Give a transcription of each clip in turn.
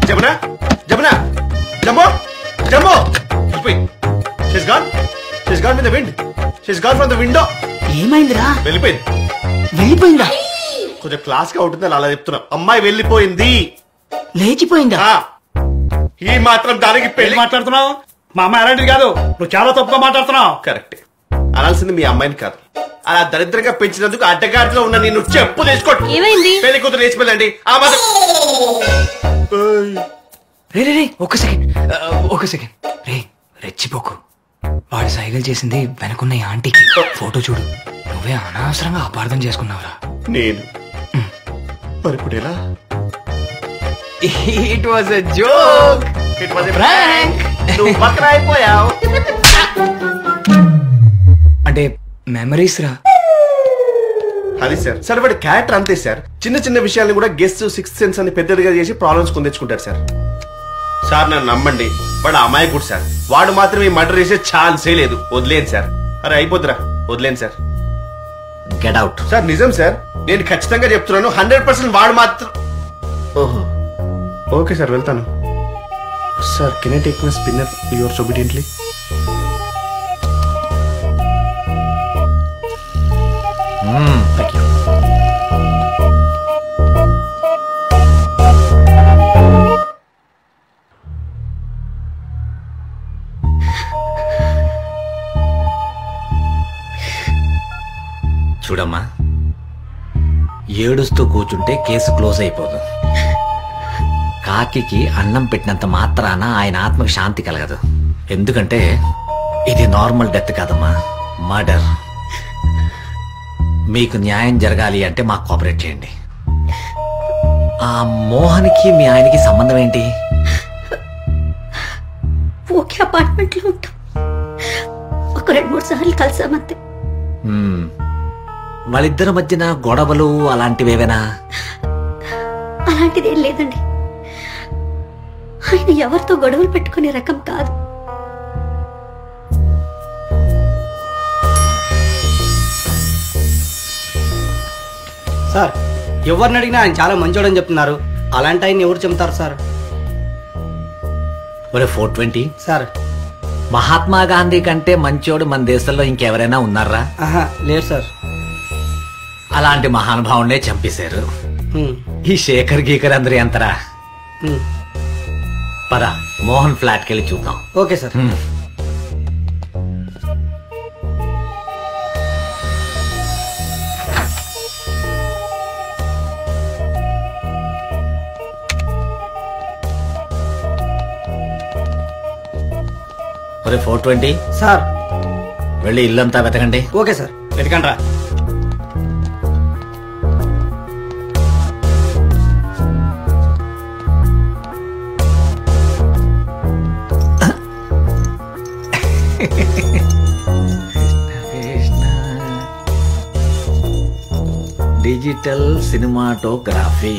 Jamuna Jamuna jumbo jumbo she's gone she's gone with the wind she's gone from the window ఏమైందిరా వెళ్ళిపోయింది వెళ్ళిపోయిందా కొంచెం class గా ఉంటుంది అలా చెప్తున్నా అమ్మాయి వెళ్ళిపోయింది లేచిపోయిందా ఆ, ఈ మాత్రం దానికి పెళ్లి పెళ్లి మాట్లాడుతున్నావు మా అమ్మ అలాంటిది కాదు నువ్వు చాలా తప్పుగా మాట్లాడుతున్నావు కరెక్ట్ అనాల్సింది మీ అమ్మాయిని కాదు అలా దరిద్రంగా పెంచినందుకు అడ్డగాడిలో ఉన్న నేను చెప్పు తీసుకోండి ఏమైంది? పెళ్లి కూతురు లేచి వెళ్ళండి ఆ మాత్రం ఏయ్. రే రే రే ఒక్క సెకండ్ ఆ, ఒక్క సెకండ్ రే రెచ్చిపోకు వాడు సైకిల్ చేసింది వెనకున్న ఈ ఆంటీకి ఫోటో చూడు నువ్వే అనవసరంగా అపార్థం చేసుకున్నావురా నేను మరి ఇప్పుడు ఎలా it was a joke It was a prank. నువ్వు పక్కన అయిపోయావు అంటే మెమరీస్ రా అది సార్ సార్ వాడి క్యారెక్టర్ అంతే సార్ చిన్న చిన్న విషయాలను కూడా గెస్ట్ సిక్స్త్ సెన్స్ అని పెద్దదిగా చేసి ప్రాబ్లమ్స్ కొని తెచ్చుకుంటారు సార్ సార్ నన్ను నమ్మండి వాడు అమాయకుడు సార్ వాడు మాత్రం ఈ మర్డర్ చేసే ఛాన్సే లేదు వదిలేను సార్ అరే అయిపోద్దిరా వదిలేను సార్ గెట్ అవుట్ సార్ నిజం సార్ నేను ఖచ్చితంగా చెప్తున్నాను హండ్రెడ్ పర్సెంట్ వాడు మాత్రం ఓహో ఓకే సార్ వెళ్తాను sir can I take my spinner yours obediently thank you చూడమ్మా ఏడుస్తూ కూర్చుంటే కేసు క్లోజ్ అయిపోదు కాకికి అన్నం పెట్టినంత మాత్రాన ఆయన ఆత్మకు శాంతి కలగదు ఎందుకంటే ఇది నార్మల్ డెత్ కాదమ్మా మర్డర్ మీకు న్యాయం జరగాలి అంటే మాకు కోఆపరేట్ చేయండి ఆ మోహన్కి మీ ఆయనకి సంబంధం ఏంటి ఒకే అపార్ట్మెంట్ లో ఉంటాం ఒక రెండు మూడు సార్లు కలిసామంతే హ్మ్. వాళ్ళిద్దరి మధ్యన గొడవలు అలాంటివేవేనా అలాంటిది ఏం లేదండి ఆయన ఎవరితో గొడవలు పెట్టుకునే రకం కాదు సార్ ఎవరిని అడిగినా ఆయన చాలా మంచోడని చెప్తున్నారు అలాంటి ఆయన ఎవరు చెప్తారు సార్ ఒరే four twenty sir Mahatma Gandhi కంటే మంచోడు మన దేశంలో ఇంకెవరైనా ఉన్నారా ఆహా లేదు సార్ అలాంటి మహానుభావుడే చంపేశారు హ్మ్, ఈ శేఖర్ గీకర్ అందరి అంతరా హ్మ్. పద మోహన్ ఫ్లాట్కి వెళ్ళి చూద్దాం ఓకే సార్ హ్మ్. ఒరే ఫోర్ ట్వంటీ సార్ వెళ్ళి ఇల్లంతా వెతకండి ఓకే సార్ వెతకండి రా డిజిటల్ సినిమాటోగ్రఫీ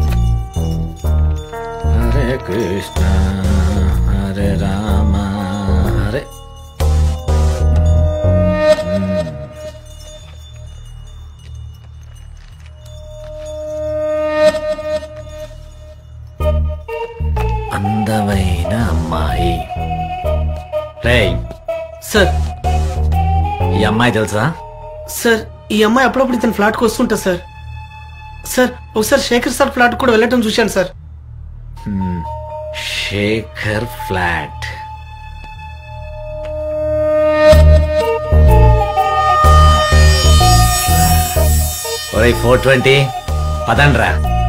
హరే కృష్ణ హరే రామ హరే అందమైన అమ్మాయి రేయ్ సార్ ఈ అమ్మాయి తెలుసా సార్ ఈ అమ్మాయి అప్పుడప్పుడు ఇతను ఫ్లాట్కి వస్తుంటా సార్ సార్ ఒకసారి శేఖర్ సార్ ఫ్లాట్ కూడా వెళ్ళటం చూశాను సార్ శేఖర్ ఫ్లాట్ ఒరే ఫోర్ ట్వంటీ పదండ్రా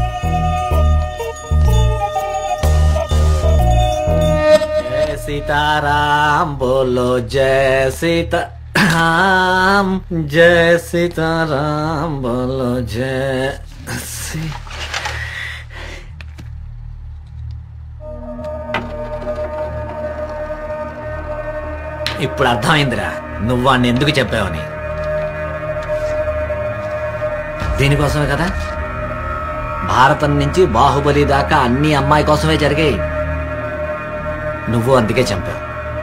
జయ సీతారాం బోలో జయ సీతారాం జయ సీతారాం బోలో జయ సీ ఇప్పుడు అర్థమైందిరా నువ్వు వాడిని ఎందుకు చెప్పావని దీనికోసమే కదా భారతం నుంచి బాహుబలి దాకా అన్ని అమ్మాయి కోసమే జరిగాయి నువ్వు అందుకే చంపావు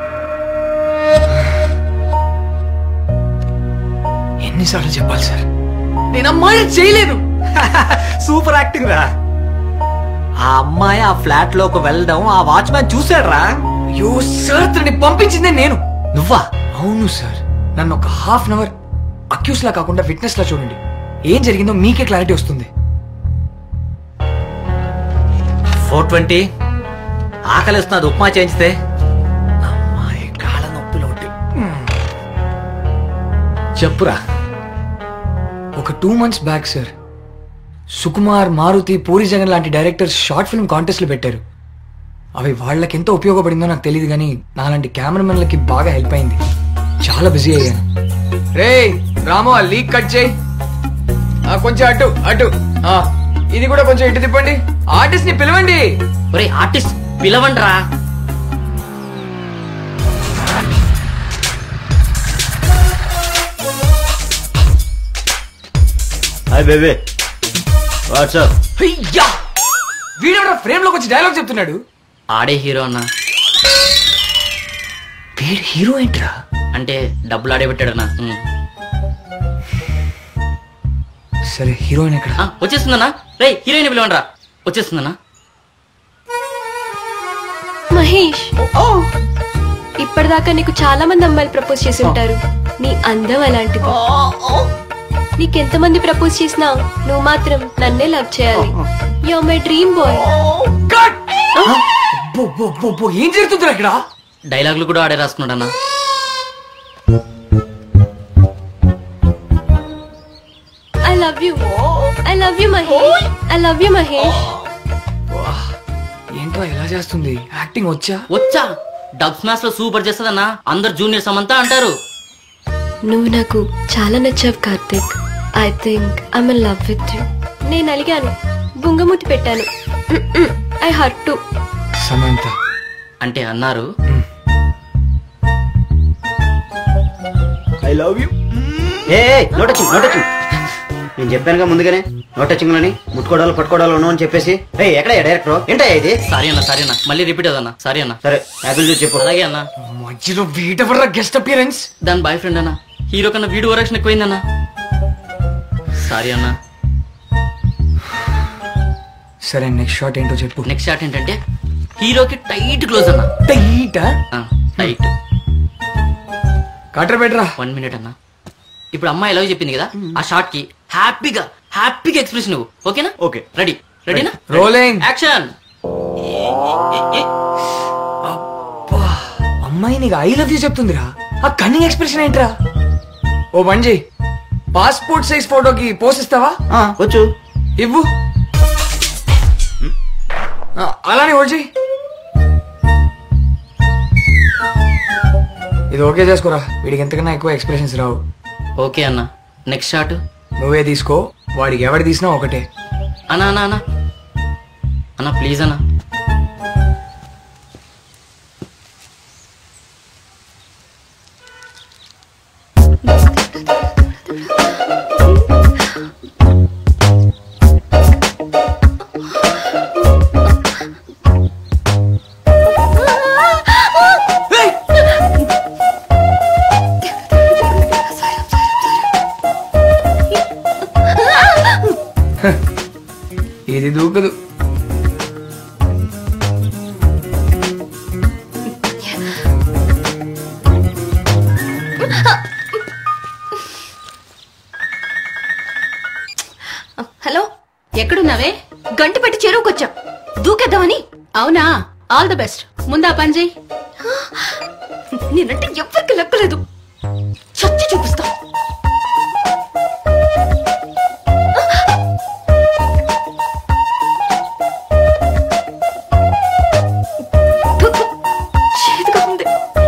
ఎన్నిసార్లు చెప్పాలి సార్ నేను అమ్మాయి చేయలేదు సూపర్ యాక్టింగ్ రా ఆ అమ్మాయి ఆ ఫ్లాట్ లోకి వెళ్ళడం ఆ వాచ్మ్యాన్ చూసాడ్రా అయ్యో సార్ తనని పంపించిందే నేను నువ్వా అవును సార్ నన్ను ఒక హాఫ్ అన్ అవర్ అక్యూస్ లా కాకుండా విట్నెస్ లా చూడండి ఏం జరిగిందో మీకే క్లారిటీ వస్తుంది ఫోర్ ట్వంటీ ఆకలిస్తున్నది ఉప్మా చేయించితే అమ్మాయి కాళ్ళ నొప్పిలోటి చెప్పురా ఒక two months back sir Sukumar Maruthi Puri Jagan లాంటి డైరెక్టర్స్ షార్ట్ ఫిల్మ్ కాంటెస్ట్లు పెట్టారు అవి వాళ్ళకి ఎంత ఉపయోగపడిందో నాకు తెలియదు కానీ నాలాంటి కెమెరామెన్లకి బాగా హెల్ప్ అయింది చాలా బిజీ అయ్యాను రే రాము ఆ లీక్ కట్ చేయి ఆ, కొంచెం అటు అటు ఆ, ఇది కూడా కొంచెం ఇటు తిప్పండి ఆర్టిస్ట్ ని పిలవండి ఒరే ఆర్టిస్ట్ పిలవండ్రా హాయ్ బేబీ వాట్సాప్ అయ్యా వీడెవడో ఫ్రేమ్ లోకి వచ్చి డైలాగ్ చెప్తున్నాడు ఆడే హీరో అన్న వీడు హీరో ఏంట్రా అంటే డబ్బులు ఆడే పెట్టాడన్నా ఉమ్. సరే హీరోయిన్ ఎక్కడ ఆ, వచ్చేస్తుందన్నా రే హీరోయిన్ పిలవండ్రా వచ్చేస్తుందన్నా మహేష్ ఇప్పటిదాకా నీకు చాలా మంది అమ్మాయిలు ప్రపోజ్ చేసి ఉంటారు నీ అందం అలాంటిది నీకెంతమంది ప్రపోజ్ చేసినా నువ్వు మాత్రం నన్నే లవ్ చేయాలి yo my dream boy cut బో బో బో బో ఏం జరుగుతుందిరా ఇక్కడ డైలాగులు కూడా ఆడే రాసుకున్నాడన్నా I love you I love you Mahesh I love you Mahesh ఏంట్రా ఎలా చేస్తుంది యాక్టింగ్ వచ్చా వచ్చా డబ్ స్మాష్ లో సూపర్ చేస్తుందన్నా అందరు జూనియర్స్ అమంతా అంటారు నువ్వు నాకు చాలా నచ్చావు Karthik I think I'm love with you నేను అలిగాను బుంగమూతి పెట్టాను ఐ హర్ట్ టు సమంత అంటే అన్నారు ఐ లవ్ యూ ఏ నో టచింగ్ నో టచింగ్ నేను చెప్పానుగా ముందుగానే నో టచింగ్ అని ముట్టుకోవడాలు పట్టుకోవడాలు ఉన్నావు అని చెప్పేసి ఏ ఎక్కడ డైరెక్టర్ ఏంటా ఇది సారీ అన్న సారీ అన్న మళ్ళీ రిపీట్ అదన్నా సారీ అన్న సరే యాపిల్ చూసి చెప్పు అలాగే అన్న మధ్యలో వీటెవర్రా గెస్ట్ అపియరెన్స్ దాని బాయ్ ఫ్రెండ్ అన్న హీరో కన్నా వీడియో వరక్షన్ ఎక్కువైందన్న సారీ అన్న సరే నెక్స్ట్ షాట్ ఏంటో చెప్పు నెక్స్ట్ షాట్ ఏంటంటే హీరోకి టైట్ క్లోజ్ అన్న టైటా టైట్ కట్టర్ బెటరా వన్ మినిట్ అన్న ఇప్పుడు అమ్మాయి ఎలా చెప్పింది కదా ఆ షాట్ కి హ్యాపీగా హ్యాపీగా ఎక్స్ప్రెషన్ నువ్వు ఓకేనా ఓకే రెడీ రెడీనా రోలింగ్ యాక్షన్ అమ్మాయి నీకు ఐ లవ్ యూ చెప్తుందిరా ఆ కన్నింగ్ ఎక్స్ప్రెషన్ ఏంట్రా ఓ బంజీ పాస్పోర్ట్ సైజ్ ఫోటోకి పోసిస్తావా ఆ, వచ్చు ఇవ్వు ఆ, అలానే హోల్డ్ చెయ్యి ఇది ఓకే చేసుకోరా వీడికి ఎంతకన్నా ఎక్కువ ఎక్స్ప్రెషన్స్ రావు ఓకే అన్న నెక్స్ట్ షాట్ నువ్వే తీసుకో వాడికి ఎవడు తీసినా ఒకటే అన్న అన్న అన్న అన్న ప్లీజ్ అన్న ఇది దూకదు హలో ఎక్కడున్నావే గంట పెట్టి చెరువుకొచ్చా దూకేద్దామని అవునా ఆల్ ద బెస్ట్ ముందా పని చేయి నేనంటే ఎవ్వరికి లెక్కలేదు చచ్చి చూపిస్తా చేదుగా ఉంది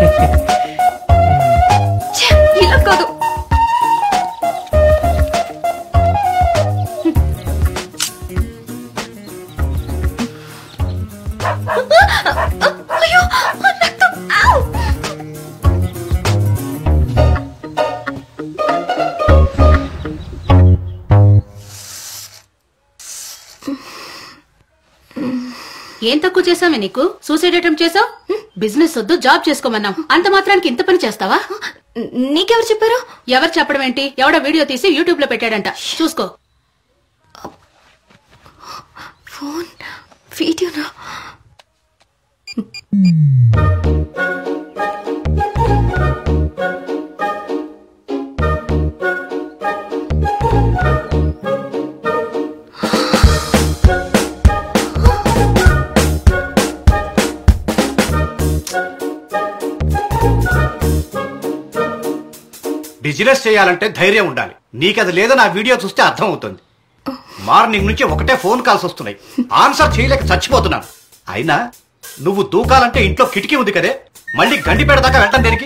ఛే, ఇలా కాదు అయ్యో రక్తం ఆవ్! ఏం తక్కువ చేసామే నీకు సూసైడ్ అటెంప్ట్ చేసావు బిజినెస్ వద్దు జాబ్ చేసుకోమన్నాం అంత మాత్రానికి ఇంత పని చేస్తావా నీకెవరు చెప్పారు ఎవరు చెప్పడం ఏంటి ఎవడో వీడియో తీసి యూట్యూబ్ లో పెట్టాడంట చూసుకో ఫోన్ వీడియోనా బిజినెస్ చేయాలంటే ధైర్యం ఉండాలి నీకది లేదని ఆ వీడియో చూస్తే అర్థం అవుతుంది మార్నింగ్ నుంచి ఒకటే ఫోన్ కాల్స్ వస్తున్నాయి ఆన్సర్ చేయలేక చచ్చిపోతున్నాను అయినా నువ్వు దూకాలంటే ఇంట్లో కిటికీ ఉంది కదే మళ్ళీ గండి పెడదాకా వెళ్ళటం దేనికి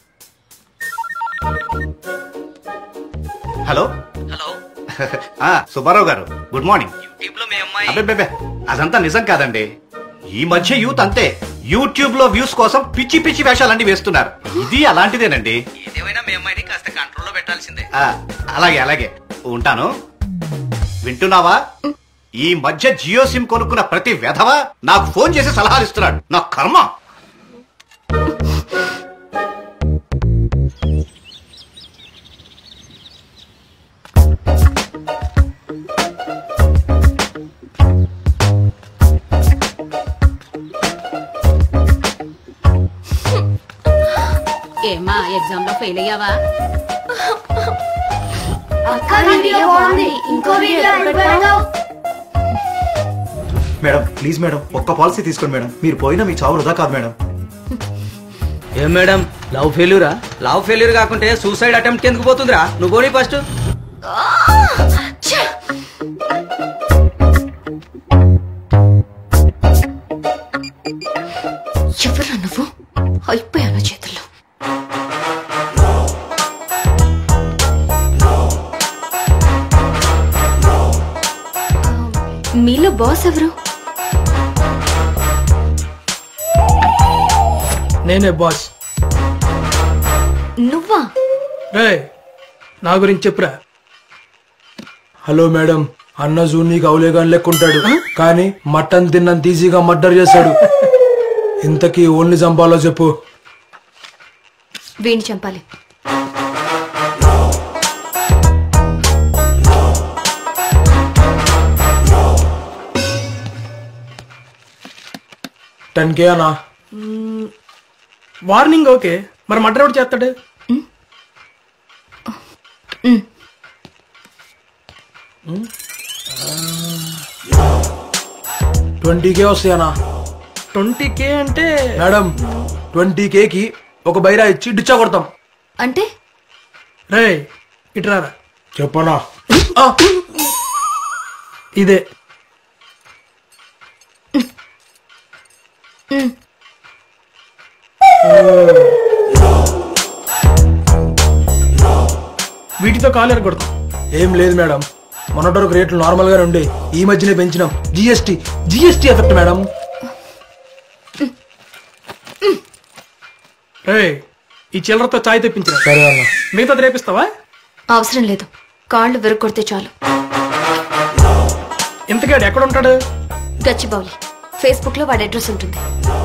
హలో హలో ఆ, సుబ్బారావు గారు గుడ్ మార్నింగ్ యూట్యూబ్ లో మీ అమ్మాయి అబ్బే అదంతా నిజం కాదండి ఈ మధ్య యూత్ అంతే యూట్యూబ్ లో వ్యూస్ కోసం పిచ్చి పిచ్చి వేషాలన్నీ వేస్తున్నారు ఇది అలాంటిదేనండి ఏదేమైనా మీ అమ్మాయిని కాస్త కంట్రోల్లో పెట్టాల్సిందే ఆ, అలాగే అలాగే ఉంటాను వింటున్నావా ఈ మధ్య జియో సిమ్ కొనుక్కున్న ప్రతి వెధవ నాకు ఫోన్ చేసి సలహాలు ఇస్తున్నాడు నా కర్మ ఏమా ఎగ్జామ్ లో ఫెయిల్ అయ్యావా మేడం ప్లీజ్ మేడం ఒక్క పాలసీ తీసుకోండి మేడం మీరు పోయినా మీ చావు వృధా కాదు మేడం ఏం మేడం లవ్ ఫెయిల్యూరా లవ్ ఫెయిల్యూర్ కాకుంటే సూసైడ్ అటెంప్ట్ ఎందుకు పోతుందిరా నువ్వు పోనీ ఫస్ట్ ఎవరు నువ్వు అయిపోయాను చేతుల్లో మీలో బాస్ ఎవరు నేనే బాస్ నువ్వా రే నా గురించి చెప్పురా హలో మేడం అన్న జూనీకి అవులేగాని లెక్కుంటాడు కానీ మటన్ తిన్నంత ఈజీగా మర్డర్ చేశాడు ఇంతకీ ఓన్లీ చంపాలో చెప్పు వీణ్ణి చంపాలి టెన్ కే అనా వార్నింగ్ ఓకే మరి మర్డర్ ఎవడు చేస్తాడు ట్వంటీ కే వస్తాయనా ట్వంటీ కే అంటే మేడం ట్వంటీ కి ఒక బైరా ఇచ్చి డిచ్చా కొడతాం అంటే రే ఇట్రారా చెప్పనా ఇదే వీటితో కాలు ఎరగొడతాం ఏం లేదు మేడం మొన్నటి వరకు రేట్లు నార్మల్ గానే ఉండే ఈ మధ్యనే పెంచినాం జిఎస్టీ జిఎస్టీ ఎఫెక్ట్ మేడం రే ఈ చిల్లరతో చాయ్ తెప్పించరా సరే అన్న మిగతాది రేపిస్తావా అవసరం లేదు కాళ్ళు విరగొడితే చాలు ఇంతకాడు ఎక్కడ ఉంటాడు గచ్చిబౌలి ఫేస్బుక్ లో వాడి అడ్రస్ ఉంటుంది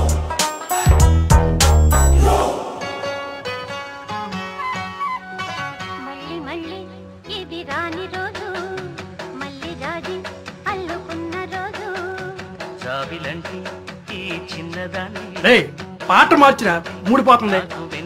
మళ్ళీ మళ్ళీ ఇది రాని రోజు మళ్ళీ రాజి అల్లుకున్న రోజు జాబిలంటి ఈ చిన్నదాన్ని రే పాట మార్చిరా మూడిపోతుంది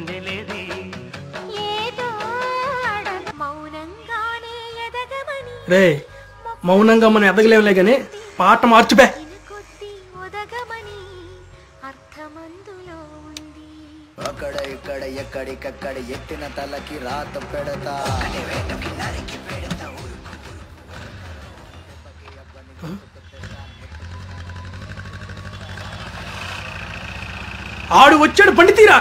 ఏదో అడగ మౌనంగానే ఎదగమని రే మౌనంగా మనం ఎదగలేవులే గాని పాట మార్చిపే ఒదగమని అర్థమందులో ఉంది అక్కడ ఇక్కడ ఎక్కడికక్కడ ఎత్తిన తలకి రాత పెడతా ఆడు వచ్చాడు బండి తీరా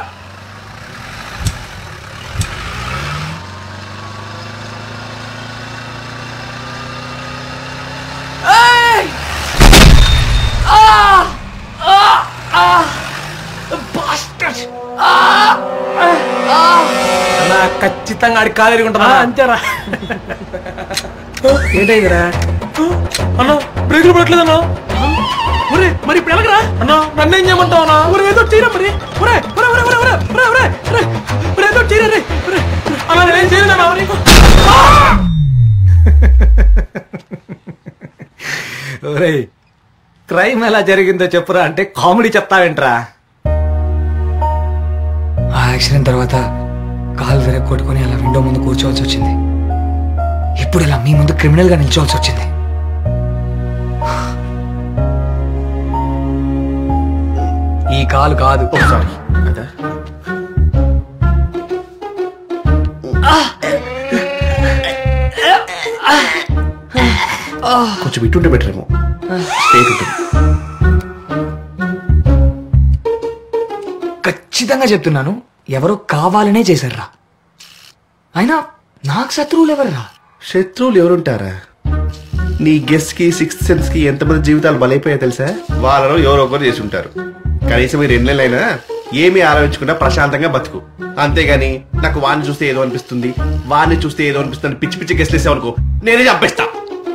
అన్నా ఖచ్చితంగా ఆడి కాలేరి ఆ, ఉంటుందా అంతేరా ఏంటైందిరా అన్నా బ్రేకులు పడట్లేదన్నా ఒరే మరి ఇప్పుడు ఎలాగరా అన్నా నన్నేం చేయమంటావు అన్నా ఒరే ఏదో తీరా మరి ఒరే ఒరే ఒరే ఒరే ఒరే ఒరే ఒరే ఒరే ఒరే ఏదో తీరా రే ఒరే అన్నా నేనేం చేయలేదన్నా ఒరేయ్ క్రైమ్ ఎలా జరిగిందో చెప్పురా అంటే కామెడీ చెప్తావేంట్రా ఆ యాక్సిడెంట్ తర్వాత కాలు విరగ కొట్టుకుని అలా విండో ముందు కూర్చోవాల్సి వచ్చింది ఇప్పుడు ఇలా మీ ముందు క్రిమినల్ గా నిల్చోవాల్సి వచ్చింది ఈ కాలు కాదు సారీ అదా కొంచెం ఇటుంటే బెటర్ ఏమో స్టేట్ ఉంటుంది ఖచ్చితంగా చెప్తున్నాను ఎవరో కావాలనే చేశారా అయినా నాకు శత్రువులు ఎవర్రా శత్రువులు ఎవరుంటారా నీ గెస్ కి సిక్స్త్ సెన్స్ కి ఎంతమంది జీవితాలు బలైపోయా తెలుసా వాళ్ళలో ఎవరో ఒకరు చేసి ఉంటారు కనీసం మీరు ఎన్ని నెలలైనా ఏమీ ఆలోచించకుండా ప్రశాంతంగా బతుకు అంతేగాని నాకు వాడిని చూస్తే ఏదో అనిపిస్తుంది వాడిని చూస్తే ఏదో అనిపిస్తుంది పిచ్చి పిచ్చి గెస్ట్ వేసావనుకో నేనే చంపేస్తా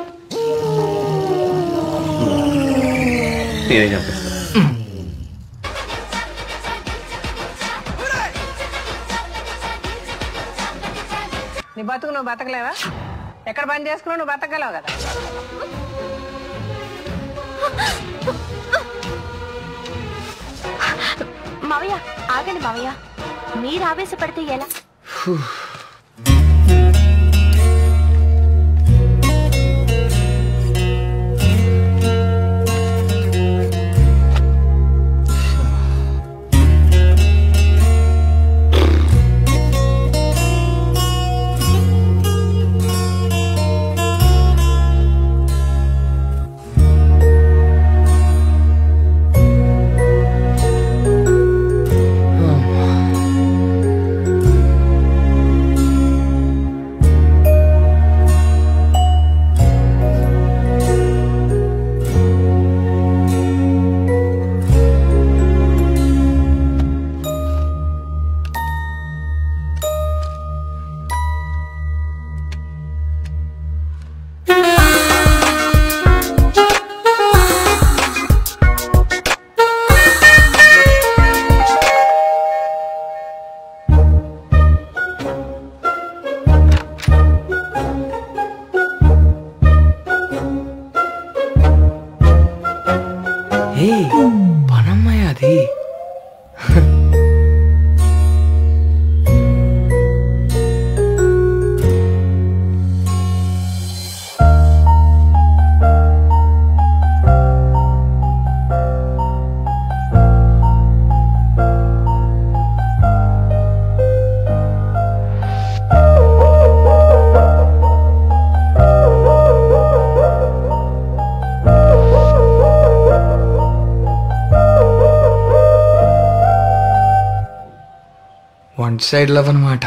నేనే చంపేస్తా నీ బతుకు నువ్వు బతకలేవా ఎక్కడ పని చేసుకున్నావు నువ్వు బతకగలవు కదా మావయ్య ఆగండి మావయ్య మీరు ఆవేశపడితే ఎలా ఏ పనమ్మాయి అది వన్ సైడ్ లవ్ అనమాట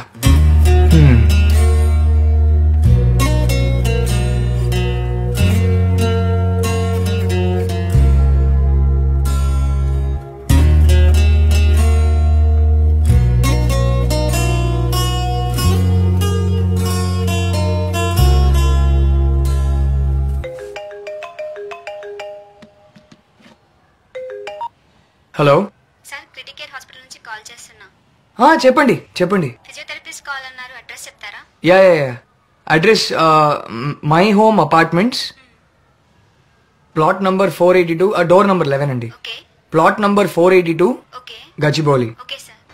హలో సార్ క్రిటికేర్ హాస్పిటల్ నుంచి కాల్ చేస్తున్నా ఆ, చెప్పండి చెప్పండి ఫిజియోథెరపిస్ట్ కాల్ అన్నారు అడ్రస్ చెప్తారా yeah yeah yeah address my home apartments plot number four eighty two door number eleven అండి plot number four eighty two Gachibowli okay sir